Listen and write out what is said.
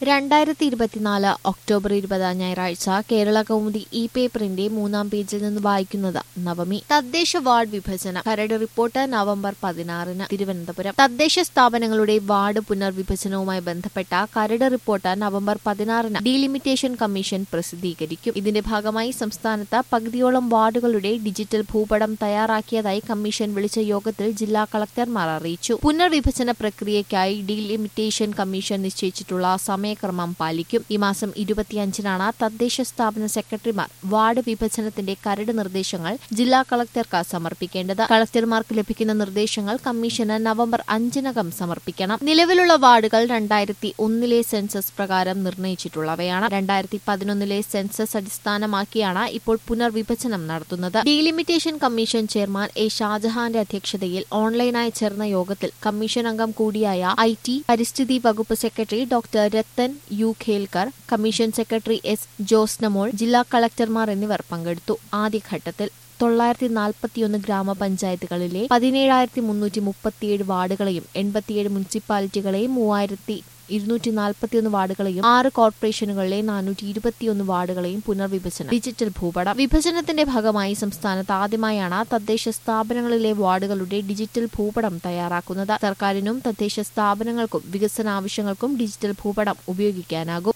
രണ്ടായിരത്തി ഇരുപത്തിനാല് ഒക്ടോബർ ഇരുപത് ഞായറാഴ്ച കേരള കൗമുദി ഇ പേപ്പറിന്റെ മൂന്നാം പേജിൽ നിന്ന് വായിക്കുന്നത് നവമി തദ്ദേശ വാർഡ് വിഭജനം കരട് റിപ്പോർട്ട് നവംബർ പതിനാറിന് തിരുവനന്തപുരം തദ്ദേശ സ്ഥാപനങ്ങളുടെ വാർഡ് പുനർവിഭജനവുമായി ബന്ധപ്പെട്ട കരട് റിപ്പോർട്ട് നവംബർ പതിനാറിന് ഡീലിമിറ്റേഷൻ കമ്മീഷൻ പ്രസിദ്ധീകരിക്കും ഇതിന്റെ ഭാഗമായി സംസ്ഥാനത്ത് പകുതിയോളം വാർഡുകളുടെ ഡിജിറ്റൽ ഭൂപടം തയ്യാറാക്കിയതായി കമ്മീഷൻ വിളിച്ച യോഗത്തിൽ ജില്ലാ കളക്ടർമാർ അറിയിച്ചു പുനർവിഭജന പ്രക്രിയയ്ക്കായി ഡീലിമിറ്റേഷൻ കമ്മീഷൻ നിശ്ചയിച്ചിട്ടുള്ള സമയക്രമം പാലിക്കും ഈ മാസം ഇരുപത്തിയഞ്ചിനാണ് തദ്ദേശ സ്ഥാപന സെക്രട്ടറിമാർ വാർഡ് വിഭജനത്തിന്റെ കരട് നിർദ്ദേശങ്ങൾ ജില്ലാ കളക്ടർക്ക് സമർപ്പിക്കേണ്ടത് കളക്ടർമാർക്ക് ലഭിക്കുന്ന നിർദ്ദേശങ്ങൾ കമ്മീഷന് നവംബർ അഞ്ചിനകം സമർപ്പിക്കണം നിലവിലുള്ള വാർഡുകൾ രണ്ടായിരത്തി ഒന്നിലെ സെൻസസ് പ്രകാരം നിർണയിച്ചിട്ടുള്ളവയാണ് രണ്ടായിരത്തി പതിനൊന്നിലെ സെൻസസ് അടിസ്ഥാനമാക്കിയാണ് ഇപ്പോൾ പുനർവിഭജനം നടത്തുന്നത് ഡീലിമിറ്റേഷൻ കമ്മീഷൻ ചെയർമാൻ എ ഷാജഹാന്റെ അധ്യക്ഷതയിൽ ഓൺലൈനായി ചേർന്ന യോഗത്തിൽ കമ്മീഷൻ അംഗം കൂടിയായ ഐ ടി പരിസ്ഥിതി വകുപ്പ് secretary doctor Rathan U Khelkar commission secretary S Josnamol ജില്ലാ കളക്ടർമാർ എന്നിവർ പങ്കെടുത്തു ആദ്യഘട്ടത്തിൽ തൊള്ളായിരത്തി നാൽപ്പത്തിയൊന്ന് ഗ്രാമപഞ്ചായത്തുകളിലെ പതിനേഴായിരത്തി മുന്നൂറ്റി മുപ്പത്തിയേഴ് വാർഡുകളെയും എൺപത്തിയേഴ് മുനിസിപ്പാലിറ്റികളെയും മൂവായിരത്തി ഇരുന്നൂറ്റി നാൽപ്പത്തിയൊന്ന് വാർഡുകളെയും ആറ് കോർപ്പറേഷനുകളിലെ നാനൂറ്റി ഇരുപത്തിയൊന്ന് വാർഡുകളെയും പുനർവിഭജനം ഡിജിറ്റൽ ഭൂപടം വിഭജനത്തിന്റെ ഭാഗമായി സംസ്ഥാനത്ത് ആദ്യമായാണ് തദ്ദേശ സ്ഥാപനങ്ങളിലെ വാർഡുകളുടെ ഡിജിറ്റൽ ഭൂപടം തയ്യാറാക്കുന്നത് സർക്കാരിനും തദ്ദേശ സ്ഥാപനങ്ങൾക്കും വികസന ആവശ്യങ്ങൾക്കും ഡിജിറ്റൽ ഭൂപടം ഉപയോഗിക്കാനാകും